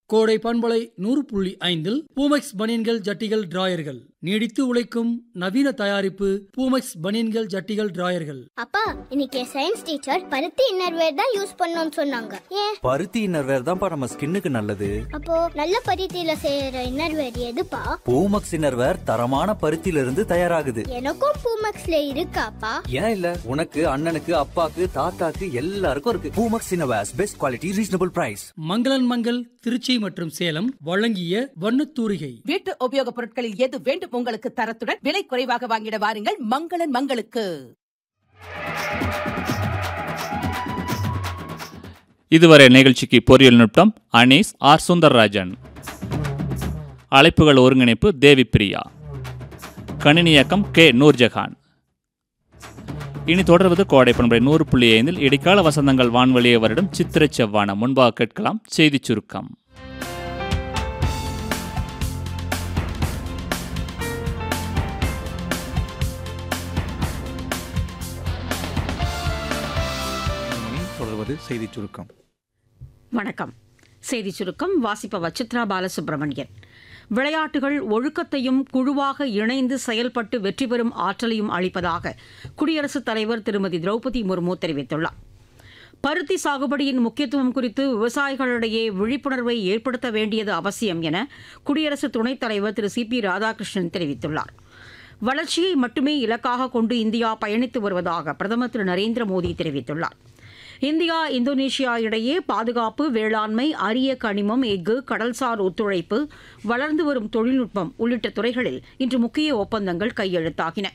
கோடை பண்பலை நூறு புள்ளி ஐந்தில் பூமெக்ஸ் பனியன்கள் ஜட்டிகள் டிராயர்கள் நீடித்து உழைக்கும் நவீன தயாரிப்பு பூமெக்ஸ் பனியன்கள் ஜட்டிகள் டிராயர்கள் அப்பா இன்னைக்கு சயின்ஸ் டீச்சர் பருத்தி இன்னர்வேர் தான் யூஸ் பண்ணணும்னு சொன்னாங்க ஏன் பருத்தி இன்னர்வேர் தான்ப்பா நம்ம ஸ்கின்னுக்கு நல்லது அப்போ நல்ல பருத்தியில செய்யற இன்னர்வேர் எதுப்பா பூமக்ஸ் இன்னர்வேர் தரமான பருத்தியில இருந்து தயாராகுது எனக்கும் பூமெக்ஸ்ல இருக்காப்பா ஏன் இல்ல உனக்கு அண்ணனுக்கு அப்பாக்கு தாத்தாக்கு எல்லாருக்கும் இருக்கு Poomex innerwears best quality reasonable price மங்களன் மங்கள் திருச்சி மற்றும் சேலம் வழங்கிய வண்ணத்தூரிகை வீட்டு உபயோகப் பொருட்களில் எது வேண்டும் உங்களுக்கு தரத்துடன் விலை குறைவாக வாங்கிட வாருங்கள் மங்களன் மங்களுக்கு இதுவரை நிகழ்ச்சிக்கு பொறியியல் நுட்பம் அனீஸ் ஆர் சுந்தர்ராஜன் அழைப்புகள் ஒருங்கிணைப்பு தேவி பிரியா கணினி இயக்கம் கே நூர்ஜஹான் இனி தொடர்வது கோடை பண்பை நூறு புள்ளி ஐந்தில் இடைக்கால வசந்தங்கள் வான்வழியை வருடம் சித்திர செவ்வானம் முன்பாக கேட்கலாம் செய்திச் சுருக்கம் மணி தொடர்வது செய்திச் சுருக்கம் வணக்கம் செய்தி சுருக்கம் வாசிப்பவர் சித்ரா பாலசுப்ரமணியன் விளையாட்டுகள் ஒழுக்கத்தையும் குழுவாக இணைந்து செயல்பட்டு வெற்றி பெறும் ஆற்றலையும் அளிப்பதாக குடியரசுத் தலைவர் திருமதி திரௌபதி முர்மு தெரிவித்துள்ளார் பருத்தி சாகுபடியின் முக்கியத்துவம் குறித்து விவசாயிகளிடையே விழிப்புணர்வை ஏற்படுத்த வேண்டியது அவசியம் என குடியரசு துணைத் தலைவர் திரு சி பி ராதாகிருஷ்ணன் தெரிவித்துள்ளார் வளர்ச்சியை மட்டுமே இலக்காக கொண்டு இந்தியா பயணித்து வருவதாக பிரதமர் திரு நரேந்திர மோடி தெரிவித்துள்ளார் இந்தியா இந்தோனேஷியா இடையே பாதுகாப்பு வேளாண்மை அரிய கனிமம் எஃகு கடல்சார் ஒத்துழைப்பு வளர்ந்து வரும் தொழில்நுட்பம் உள்ளிட்ட துறைகளில் இன்று முக்கிய ஒப்பந்தங்கள் கையெழுத்தாகின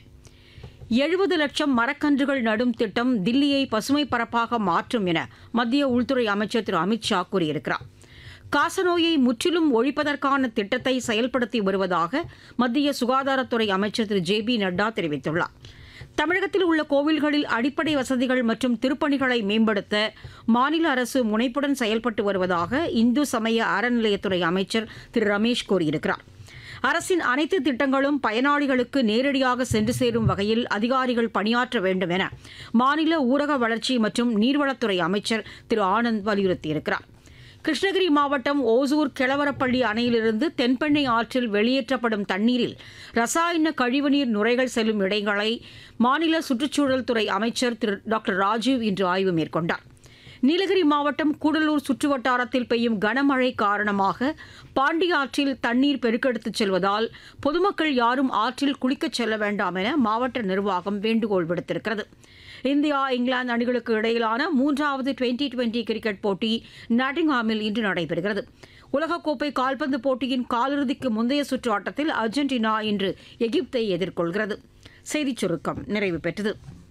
எழுபது லட்சம் மரக்கன்றுகள் நடும் திட்டம் தில்லியை பசுமை பரப்பாக மாற்றும் என மத்திய உள்துறை அமைச்சர் திரு அமித் ஷா கூறியிருக்கிறார் காசநோயை முற்றிலும் ஒழிப்பதற்கான திட்டத்தை செயல்படுத்தி வருவதாக மத்திய சுகாதாரத்துறை அமைச்சர் திரு ஜே பி நட்டா தெரிவித்துள்ளார் தமிழகத்தில் உள்ள கோவில்களில் அடிப்படை வசதிகள் மற்றும் திருப்பணிகளை மேம்படுத்த மாநில அரசு முனைப்புடன் செயல்பட்டு வருவதாக இந்து சமய அறநிலையத்துறை அமைச்சர் திரு ரமேஷ் கூறியிருக்கிறார் அரசின் அனைத்து திட்டங்களும் பயனாளிகளுக்கு நேரடியாக சென்று சேரும் வகையில் அதிகாரிகள் பணியாற்ற வேண்டும் என மாநில ஊரக வளர்ச்சி மற்றும் நீர்வளத்துறை அமைச்சர் திரு ஆனந்த் வலியுறுத்தியிருக்கிறார் கிருஷ்ணகிரி மாவட்டம் ஓசூர் கிழவரப்பள்ளி அணையிலிருந்து தென்பெண்ணை ஆற்றில் வெளியேற்றப்படும் தண்ணீரில் ரசாயன கழிவுநீர் நுரைகள் செல்லும் இடங்களை மாநில சுற்றுச்சூழல் துறை அமைச்சர் திரு டாக்டர் ராஜீவ் இன்று ஆய்வு மேற்கொண்டார் நீலகிரி மாவட்டம் கூடலூர் சுற்றுவட்டாரத்தில் பெய்யும் கனமழை காரணமாக பாண்டி ஆற்றில் தண்ணீர் பெருக்கெடுத்துச் செல்வதால் பொதுமக்கள் யாரும் ஆற்றில் குளிக்கச் செல்ல வேண்டாம் என மாவட்ட நிர்வாகம் வேண்டுகோள் விடுத்திருக்கிறது இந்தியா இங்கிலாந்து அணிகளுக்கு இடையிலான மூன்றாவது டுவெண்டி டுவெண்டி கிரிக்கெட் போட்டி நாட்டிங்ஹாமில் இன்று நடைபெறுகிறது உலகக்கோப்பை கால்பந்து போட்டியின் காலிறுதிக்கு முந்தைய சுற்று ஆட்டத்தில் அர்ஜென்டினா இன்று எகிப்தை எதிர்கொள்கிறது செய்திச் சுருக்கம் நிறைவு பெற்றது